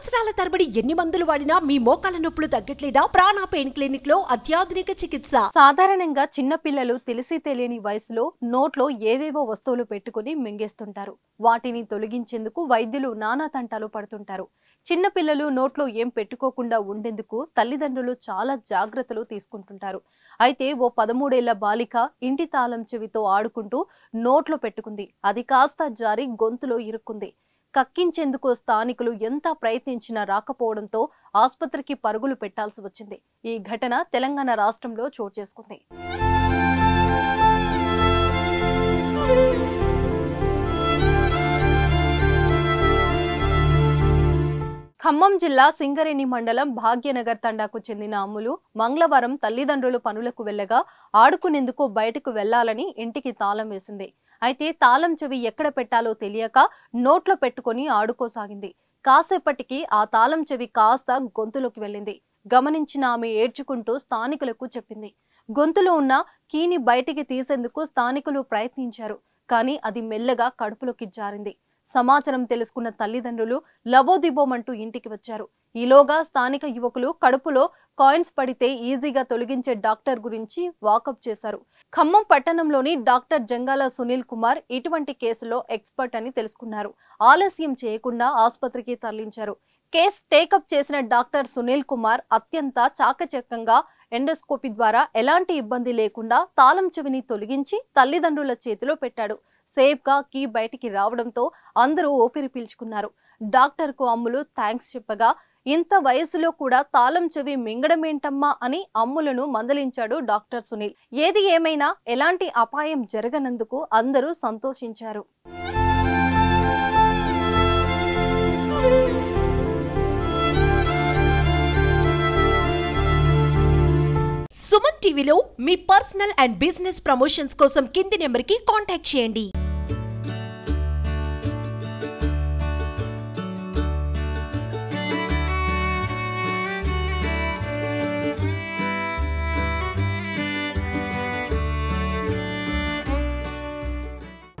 సంవత్సరాల తరబడి ఎన్ని మందులు వాడినా మీ మోకాల నొప్పులు తగ్గట్లేదా ప్రాణ పెయిన్ క్లినిక్ లో అత్యాధునిక చికిత్స సాధారణంగా చిన్న పిల్లలు తెలిసి తెలియని వయసులో నోట్లో ఏవేవో వస్తువులు పెట్టుకుని మింగేస్తుంటారు వాటిని తొలగించేందుకు వైద్యులు నానా తంటాలు పడుతుంటారు చిన్న పిల్లలు నోట్లో ఏం పెట్టుకోకుండా ఉండేందుకు తల్లిదండ్రులు చాలా జాగ్రత్తలు తీసుకుంటుంటారు అయితే ఓ పదమూడేళ్ల బాలిక ఇంటి తాళం చెవితో ఆడుకుంటూ నోట్లో పెట్టుకుంది అది కాస్త జారి గొంతులో ఇరుక్కుంది కక్కించేందుకు స్థానికులు ఎంత ప్రయత్నించినా రాకపోవడంతో ఆసుపత్రికి పరుగులు పెట్టాల్సి వచ్చింది ఈ ఘటన తెలంగాణ రాష్ట్రంలో చోటు చేసుకుంది ఖమ్మం జిల్లా సింగరేణి మండలం భాగ్యనగర్ తండాకు చెందిన అమ్ములు మంగళవారం తల్లిదండ్రులు పనులకు వెళ్ళగా ఆడుకునేందుకు బయటకు వెళ్లాలని ఇంటికి తాళం వేసింది అయితే తాళం చెవి ఎక్కడ పెట్టాలో తెలియక నోట్లో పెట్టుకొని ఆడుకోసాగింది కాసేపటికి ఆ తాళం చెవి కాస్త గొంతులోకి వెళ్ళింది గమనించిన ఆమె ఏడ్చుకుంటూ స్థానికులకు చెప్పింది గొంతులో ఉన్న కీని బయటికి తీసేందుకు స్థానికులు ప్రయత్నించారు కానీ అది మెల్లగా కడుపులోకి జారింది సమాచారం తెలుసుకున్న తల్లిదండ్రులు లబోదిబోమంటూ ఇంటికి వచ్చారు ఈలోగా స్థానిక యువకులు కడుపులో కాయిన్స్ పడితే ఈజీగా తొలగించే డాక్టర్ గురించి వాకప్ చేశారు ఖమ్మం పట్టణంలోని డాక్టర్ జంగాల సునీల్ కుమార్ ఇటువంటి కేసులో ఎక్స్పర్ట్ అని తెలుసుకున్నారు ఆలస్యం చేయకుండా ఆసుపత్రికి తరలించారు కేస్ టేకప్ చేసిన డాక్టర్ సునీల్ కుమార్ అత్యంత చాకచక్యంగా ఎండోస్కోపీ ద్వారా ఎలాంటి ఇబ్బంది లేకుండా తాళం చెవిని తొలగించి తల్లిదండ్రుల చేతిలో పెట్టాడు సేఫ్ గా కీ బయటికి రావడంతో అందరూ ఊపిరి పీల్చుకున్నారు డాక్టర్ కు అమ్ములు థ్యాంక్స్ చెప్పగా ఇంత వయసులో కూడా తాళం చెవి మింగడమేంటమ్మా అని అమ్ములను మందలించాడు డాక్టర్ సునీల్ ఏది ఏమైనా ఎలాంటి అపాయం జరగనందుకు అందరూ సంతోషించారు సుమన్ టీవీలో మీ పర్సనల్ అండ్ బిజినెస్ ప్రమోషన్స్ కోసం కింది నెంబర్ కి కాంటాక్ట్ చేయండి